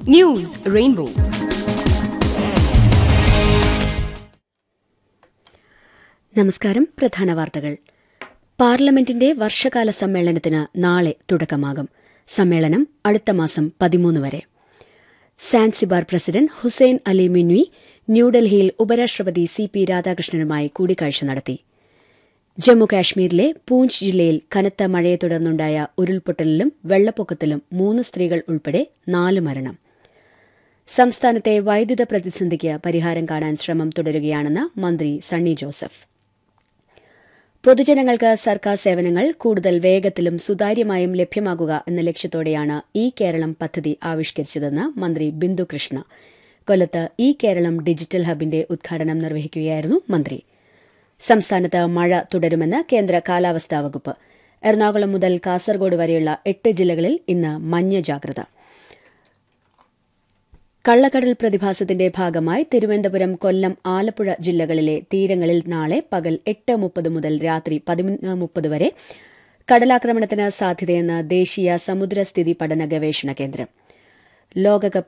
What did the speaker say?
news rainbow നമസ്കാരം പ്രധാന വാർത്തകൾ പാർലമെന്റിന്റെ വർഷകാല സമ്മേളനത്തിന് നാളെ തുടക്കമാകും സമ്മേളനം അടുത്ത മാസം പതിമൂന്ന് വരെ Zanzibar president Hussein Ali Mwinyi ന്യൂഡൽഹിയിൽ ഉപരാഷ്ട്രപതി സി പി രാധാകൃഷ്ണനുമായി കൂടിക്കാഴ്ച നടത്തി ജമ്മുകാശ്മീരിലെ പൂഞ്ച് ജില്ലയിൽ കനത്ത മഴയെ തുടർന്നുണ്ടായ ഉരുൾപൊട്ടലിലും വെള്ളപ്പൊക്കത്തിലും മൂന്ന് സ്ത്രീകൾ ഉൾപ്പെടെ നാല് മരണം സംസ്ഥാനത്തെ വൈദ്യുത പ്രതിസന്ധിക്ക് പരിഹാരം കാണാൻ ശ്രമം തുടരുകയാണെന്ന് മന്ത്രി സണ്ണി ജോസഫ് പൊതുജനങ്ങൾക്ക് സർക്കാർ സേവനങ്ങൾ കൂടുതൽ വേഗത്തിലും സുതാര്യമായും ലഭ്യമാകുക എന്ന ലക്ഷ്യത്തോടെയാണ് ഇ കേരളം പദ്ധതി ആവിഷ്കരിച്ചതെന്ന് മന്ത്രി ബിന്ദു കൃഷ്ണ കൊല്ലത്ത് ഇ കേരളം ഡിജിറ്റൽ ഹബിന്റെ ഉദ്ഘാടനം നിർവഹിക്കുകയായിരുന്നു മന്ത്രി സംസ്ഥാനത്ത് മഴ തുടരുമെന്ന് കേന്ദ്ര കാലാവസ്ഥാ വകുപ്പ് എറണാകുളം മുതൽ കാസർഗോഡ് വരെയുള്ള എട്ട് ജില്ലകളിൽ ഇന്ന് മഞ്ഞ ജാഗ്രത കള്ളക്കടൽ പ്രതിഭാസത്തിന്റെ ഭാഗമായി തിരുവനന്തപുരം കൊല്ലം ആലപ്പുഴ ജില്ലകളിലെ തീരങ്ങളിൽ നാളെ പകൽ എട്ട് മുപ്പത് മുതൽ രാത്രി പതിനൊന്ന് മുപ്പത് വരെ കടലാക്രമണത്തിന് സാധ്യതയെന്ന് ദേശീയ സമുദ്രസ്ഥിതി പഠന ഗവേഷണ കേന്ദ്രം ലോകകപ്പ്